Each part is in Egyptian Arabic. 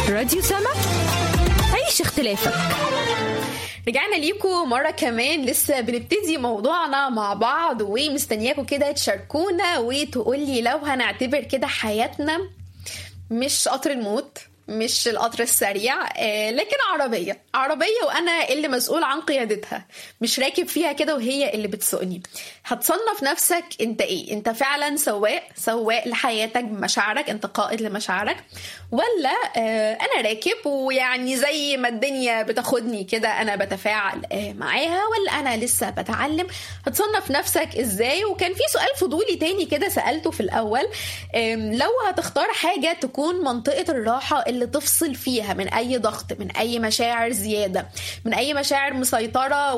راديو سما عيش اختلافك رجعنا ليكم مرة كمان لسه بنبتدي موضوعنا مع بعض ومستنياكم كده تشاركونا وتقولي لو هنعتبر كده حياتنا مش قطر الموت مش القطر السريع آه، لكن عربية عربية وأنا اللي مسؤول عن قيادتها مش راكب فيها كده وهي اللي بتسوقني هتصنف نفسك انت ايه انت فعلا سواق سواق لحياتك بمشاعرك انت قائد لمشاعرك ولا آه، انا راكب ويعني زي ما الدنيا بتاخدني كده انا بتفاعل آه، معاها ولا انا لسه بتعلم هتصنف نفسك ازاي وكان في سؤال فضولي تاني كده سألته في الأول آم، لو هتختار حاجة تكون منطقة الراحة اللي تفصل فيها من أي ضغط من أي مشاعر زيادة من أي مشاعر مسيطرة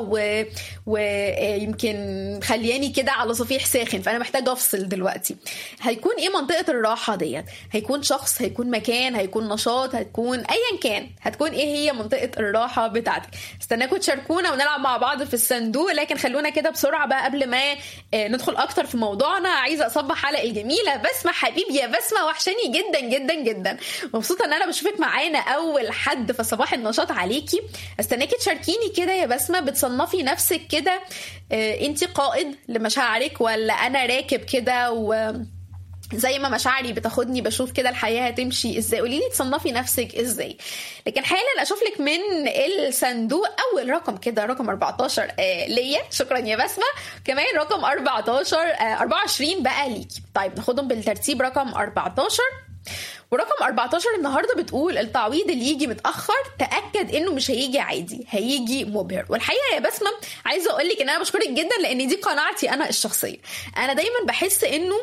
ويمكن خلياني كده على صفيح ساخن فأنا محتاجة أفصل دلوقتي هيكون إيه منطقة الراحة ديت هيكون شخص هيكون مكان هيكون نشاط هتكون أيا كان هتكون إيه هي منطقة الراحة بتاعتك استناكم تشاركونا ونلعب مع بعض في الصندوق لكن خلونا كده بسرعة بقى قبل ما آه، ندخل أكتر في موضوعنا عايزة أصبح على الجميلة بسمة حبيبي يا بسمة وحشاني جدا جدا جدا مبسوطة إن أنا بشوفك معانا أول حد فصباح النشاط عليكي استناكي تشاركيني كده يا بسمة بتصنفي نفسك كده آه، انت قائد لمشاعرك ولا أنا راكب كده و زي ما مشاعري بتاخدني بشوف كده الحياه هتمشي ازاي قولي لي تصنفي نفسك ازاي لكن حالا اشوف لك من الصندوق اول رقم كده رقم 14 آه ليا شكرا يا بسمه كمان رقم 14 آه 24 بقى ليكي طيب ناخدهم بالترتيب رقم 14 ورقم 14 النهارده بتقول التعويض اللي يجي متاخر تاكد انه مش هيجي عادي هيجي مبهر والحقيقه يا بسمه عايزه اقول لك ان انا بشكرك جدا لان دي قناعتي انا الشخصيه انا دايما بحس انه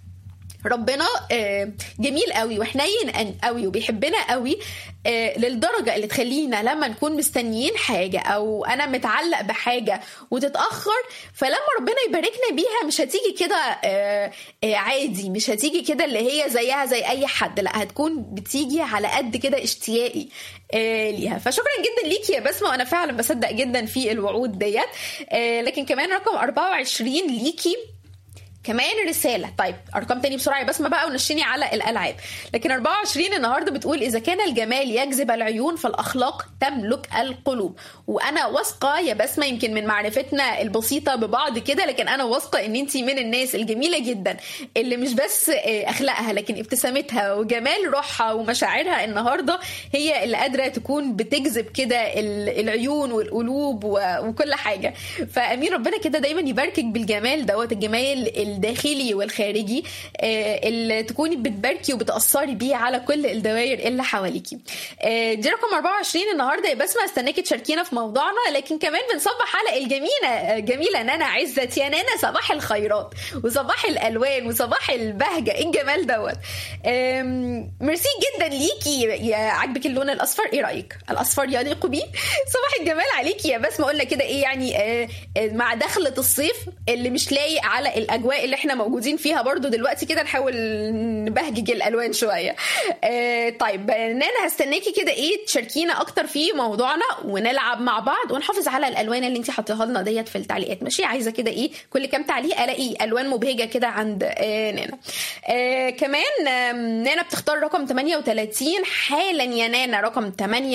ربنا آه، جميل قوي وحنين أن- قوي وبيحبنا قوي آه، للدرجه اللي تخلينا لما نكون مستنيين حاجه او انا متعلق بحاجه وتتاخر فلما ربنا يباركنا بيها مش هتيجي كده آه، آه، عادي مش هتيجي كده اللي هي زيها زي اي حد لا هتكون بتيجي على قد كده اشتياقي آه، ليها فشكرا جدا ليكي يا بسمه وانا فعلا بصدق جدا في الوعود ديت آه، لكن كمان رقم 24 ليكي كمان رسالة طيب أرقام تاني بسرعة يا بسمة بقى ونشيني على الألعاب لكن 24 النهاردة بتقول إذا كان الجمال يجذب العيون فالأخلاق تملك القلوب وأنا واثقة يا بسمة يمكن من معرفتنا البسيطة ببعض كده لكن أنا واثقة إن أنت من الناس الجميلة جدا اللي مش بس آه، أخلاقها لكن ابتسامتها وجمال روحها ومشاعرها النهاردة هي اللي قادرة تكون بتجذب كده ال- العيون والقلوب و- وكل حاجة فأمين ربنا كده دايما يباركك بالجمال دوت الجمال الداخلي والخارجي آه، اللي تكوني بتباركي وبتأثري بيه على كل الدوائر اللي حواليكي آه، دي رقم 24 النهارده يا بسمة استناكي تشاركينا في موضوعنا لكن كمان بنصبح على الجميلة آه، جميلة نانا عزت يا نانا صباح الخيرات وصباح الألوان وصباح البهجة ايه الجمال دوت آم، ميرسي جدا ليكي يا عاجبك اللون الأصفر ايه رأيك الأصفر يليق بيه صباح الجمال عليكي يا بسمة قلنا كده ايه يعني آه، آه، مع دخلة الصيف اللي مش لايق على الأجواء اللي احنا موجودين فيها برضو دلوقتي كده نحاول نبهجج الألوان شوية آه، طيب آه، نانا هستناكي كده ايه تشاركينا أكتر في موضوعنا ونلعب مع بعض ونحافظ على الألوان اللي انت حاطيها لنا ديت في التعليقات ماشي عايزة كده ايه كل كام تعليق ألاقي ألوان مبهجة كده عند آه، نانا آه، كمان آم، نانا بتختار رقم 38 حالا يا نانا رقم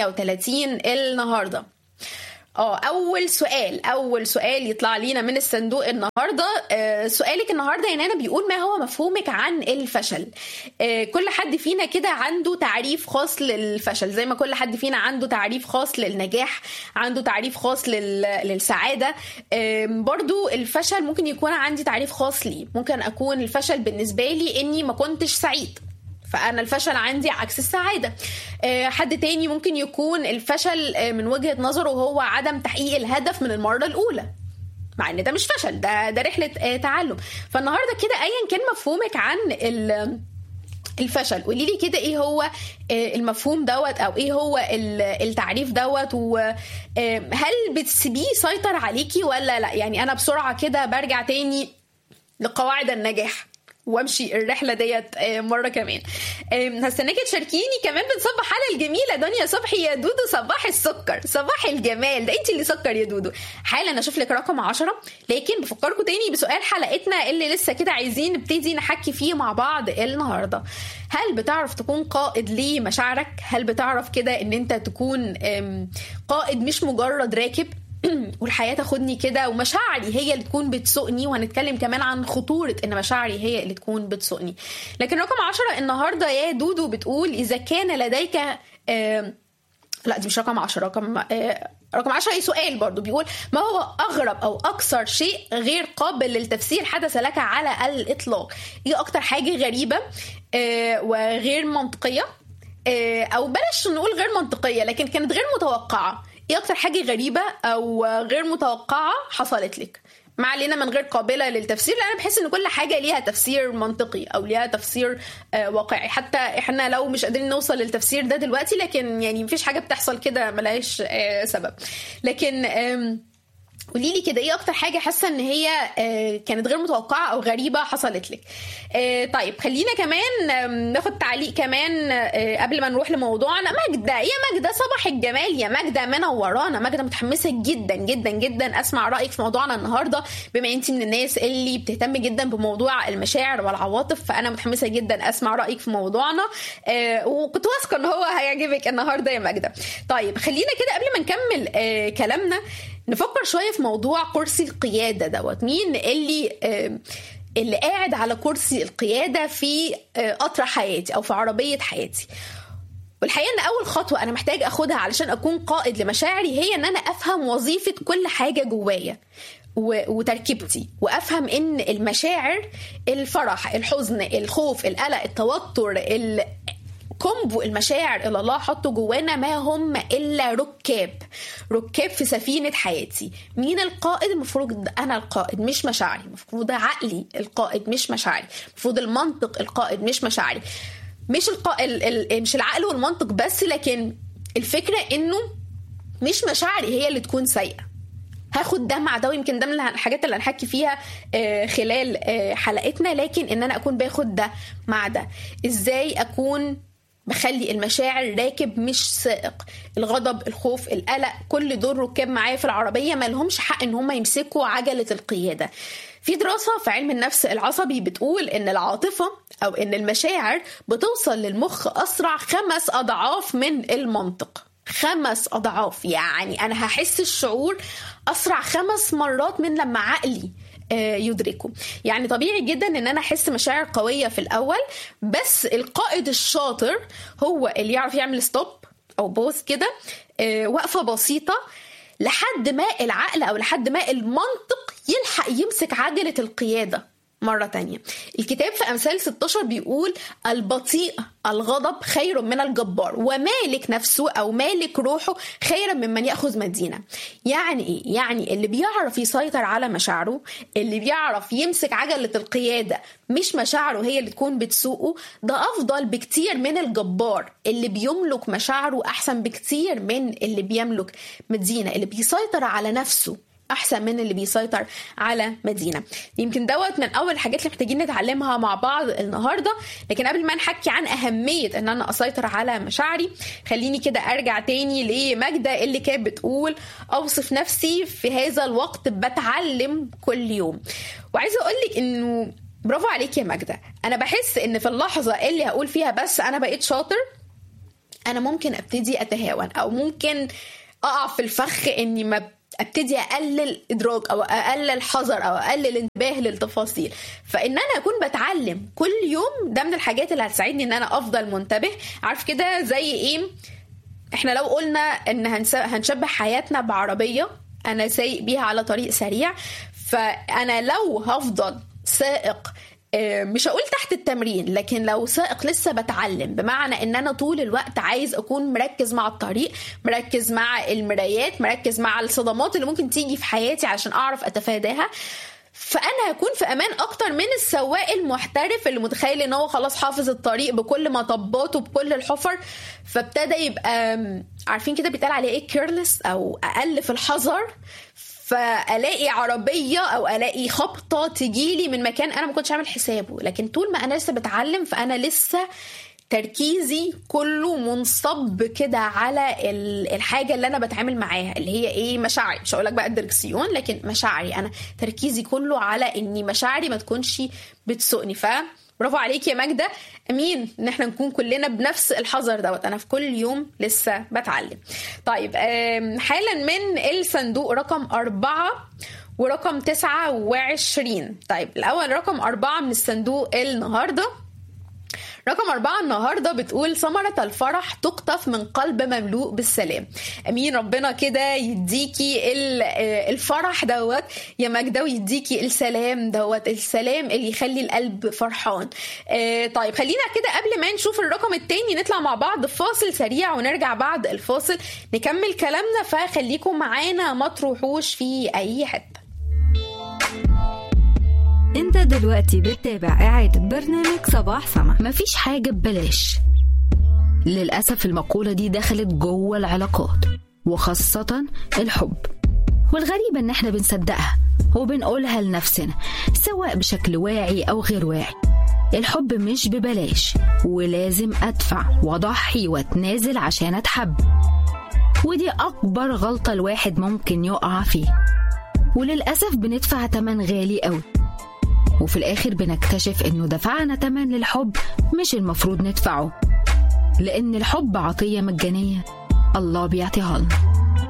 38 النهارده اه اول سؤال اول سؤال يطلع لينا من الصندوق النهارده آه سؤالك النهارده يا نانا بيقول ما هو مفهومك عن الفشل آه كل حد فينا كده عنده تعريف خاص للفشل زي ما كل حد فينا عنده تعريف خاص للنجاح عنده تعريف خاص لل... للسعاده آه برضو الفشل ممكن يكون عندي تعريف خاص ليه ممكن اكون الفشل بالنسبه لي اني ما كنتش سعيد فانا الفشل عندي عكس السعاده آه، حد تاني ممكن يكون الفشل آه، من وجهه نظره هو عدم تحقيق الهدف من المره الاولى مع ان ده مش فشل ده ده رحله آه، تعلم فالنهارده كده ايا كان مفهومك عن ال الفشل قولي لي كده ايه هو آه، المفهوم دوت او ايه هو ال- التعريف دوت وهل بتسيبيه يسيطر عليكي ولا لا يعني انا بسرعه كده برجع تاني لقواعد النجاح وامشي الرحله ديت آه، مره كمان آم، هستناكي تشاركيني كمان بنصبح على الجميله دنيا صبحي يا دودو صباح السكر صباح الجمال ده انت اللي سكر يا دودو حالا اشوف لك رقم عشرة لكن بفكركم تاني بسؤال حلقتنا اللي لسه كده عايزين نبتدي نحكي فيه مع بعض النهارده هل بتعرف تكون قائد لمشاعرك هل بتعرف كده ان انت تكون آم، قائد مش مجرد راكب والحياه تاخدني كده ومشاعري هي اللي تكون بتسوقني وهنتكلم كمان عن خطوره ان مشاعري هي اللي تكون بتسوقني لكن رقم عشرة النهارده يا دودو بتقول اذا كان لديك آم، لا دي مش رقم 10 رقم آه، رقم 10 اي سؤال برضو بيقول ما هو اغرب او اكثر شيء غير قابل للتفسير حدث لك على الاطلاق ايه اكتر حاجه غريبه آه، وغير منطقيه آه، او بلاش نقول غير منطقيه لكن كانت غير متوقعه ايه اكتر حاجه غريبه او غير متوقعه حصلت لك ما علينا من غير قابله للتفسير لان انا بحس ان كل حاجه ليها تفسير منطقي او ليها تفسير آه، واقعي حتى احنا لو مش قادرين نوصل للتفسير ده دلوقتي لكن يعني مفيش حاجه بتحصل كده ملهاش آه، سبب لكن آم، قولي لي كده ايه اكتر حاجه حاسه ان هي آه، كانت غير متوقعه او غريبه حصلت لك آه، طيب خلينا كمان آم، ناخد تعليق كمان آه، قبل ما نروح لموضوعنا ماجده يا ماجده صباح الجمال يا ماجده منورانا ماجده متحمسه جدا جدا جدا اسمع رايك في موضوعنا النهارده بما انت من الناس اللي بتهتم جدا بموضوع المشاعر والعواطف فانا متحمسه جدا اسمع رايك في موضوعنا آه، وكنت واثقه ان هو هيعجبك النهارده يا ماجده طيب خلينا كده قبل ما نكمل آه، كلامنا نفكر شويه في موضوع كرسي القياده دوت مين اللي آه، اللي قاعد على كرسي القياده في آه، قطر حياتي او في عربيه حياتي والحقيقه ان اول خطوه انا محتاج اخدها علشان اكون قائد لمشاعري هي ان انا افهم وظيفه كل حاجه جوايا و- وتركيبتي وافهم ان المشاعر الفرح الحزن الخوف القلق التوتر ال... كومبو المشاعر اللي الله حطه جوانا ما هم الا ركاب ركاب في سفينه حياتي مين القائد المفروض انا القائد مش مشاعري المفروض عقلي القائد مش مشاعري المفروض المنطق القائد مش مشاعري مش القا... ال... ال... مش العقل والمنطق بس لكن الفكره انه مش مشاعري هي اللي تكون سيئه هاخد ده مع ده ويمكن ده من الحاجات اللي هنحكي فيها آه، خلال آه، حلقتنا لكن ان انا اكون باخد ده مع ده ازاي اكون بخلي المشاعر راكب مش سائق الغضب الخوف القلق كل دول ركاب معايا في العربيه ما لهمش حق ان هم يمسكوا عجله القياده في دراسة في علم النفس العصبي بتقول إن العاطفة أو إن المشاعر بتوصل للمخ أسرع خمس أضعاف من المنطق خمس أضعاف يعني أنا هحس الشعور أسرع خمس مرات من لما عقلي آه، يدركه يعني طبيعي جدا ان انا احس مشاعر قويه في الاول بس القائد الشاطر هو اللي يعرف يعمل ستوب او بوز كده آه، وقفه بسيطه لحد ما العقل او لحد ما المنطق يلحق يمسك عجله القياده مرة تانية الكتاب في أمثال 16 بيقول البطيء الغضب خير من الجبار ومالك نفسه أو مالك روحه خيرا ممن يأخذ مدينة يعني إيه؟ يعني اللي بيعرف يسيطر على مشاعره اللي بيعرف يمسك عجلة القيادة مش مشاعره هي اللي تكون بتسوقه ده أفضل بكتير من الجبار اللي بيملك مشاعره أحسن بكتير من اللي بيملك مدينة اللي بيسيطر على نفسه احسن من اللي بيسيطر على مدينه يمكن دوت من اول الحاجات اللي محتاجين نتعلمها مع بعض النهارده لكن قبل ما نحكي عن اهميه ان انا اسيطر على مشاعري خليني كده ارجع تاني لماجده اللي كانت بتقول اوصف نفسي في هذا الوقت بتعلم كل يوم وعايزه اقول لك انه برافو عليك يا ماجده انا بحس ان في اللحظه اللي هقول فيها بس انا بقيت شاطر انا ممكن ابتدي اتهاون او ممكن اقع في الفخ اني ما ابتدي اقلل ادراك او اقلل حذر او اقلل انتباه للتفاصيل فان انا اكون بتعلم كل يوم ده من الحاجات اللي هتساعدني ان انا افضل منتبه عارف كده زي ايه احنا لو قلنا ان هنس- هنشبه حياتنا بعربيه انا سايق بيها على طريق سريع فانا لو هفضل سائق آه، مش هقول تحت التمرين لكن لو سائق لسه بتعلم بمعنى ان انا طول الوقت عايز اكون مركز مع الطريق مركز مع المرايات مركز مع الصدمات اللي ممكن تيجي في حياتي عشان اعرف اتفاداها فانا هكون في امان اكتر من السواق المحترف اللي متخيل ان هو خلاص حافظ الطريق بكل مطباته بكل الحفر فابتدى يبقى آم، عارفين كده بيتقال عليه ايه كيرلس او اقل في الحذر فالاقي عربيه او الاقي خبطه تجيلي من مكان انا ما كنتش عامل حسابه لكن طول ما انا لسه بتعلم فانا لسه تركيزي كله منصب كده على الحاجه اللي انا بتعامل معاها اللي هي ايه مشاعري مش هقول لك بقى الدركسيون لكن مشاعري انا تركيزي كله على اني مشاعري ما تكونش بتسوقني ف برافو عليك يا ماجدة امين ان احنا نكون كلنا بنفس الحذر دوت انا في كل يوم لسه بتعلم طيب حالا من الصندوق رقم أربعة ورقم تسعة وعشرين طيب الأول رقم أربعة من الصندوق النهاردة رقم أربعة النهاردة بتقول ثمرة الفرح تقطف من قلب مملوء بالسلام أمين ربنا كده يديكي الفرح دوت يا ماجدة ويديكي السلام دوت السلام اللي يخلي القلب فرحان آه طيب خلينا كده قبل ما نشوف الرقم التاني نطلع مع بعض فاصل سريع ونرجع بعد الفاصل نكمل كلامنا فخليكم معانا ما تروحوش في أي حتة انت دلوقتي بتتابع إعادة برنامج صباح سما مفيش حاجة ببلاش للأسف المقولة دي دخلت جوه العلاقات وخاصة الحب والغريب ان احنا بنصدقها وبنقولها لنفسنا سواء بشكل واعي او غير واعي الحب مش ببلاش ولازم ادفع واضحي واتنازل عشان اتحب ودي اكبر غلطة الواحد ممكن يقع فيها وللأسف بندفع تمن غالي قوي وفي الآخر بنكتشف إنه دفعنا تمن للحب مش المفروض ندفعه لأن الحب عطية مجانية الله بيعطيها لنا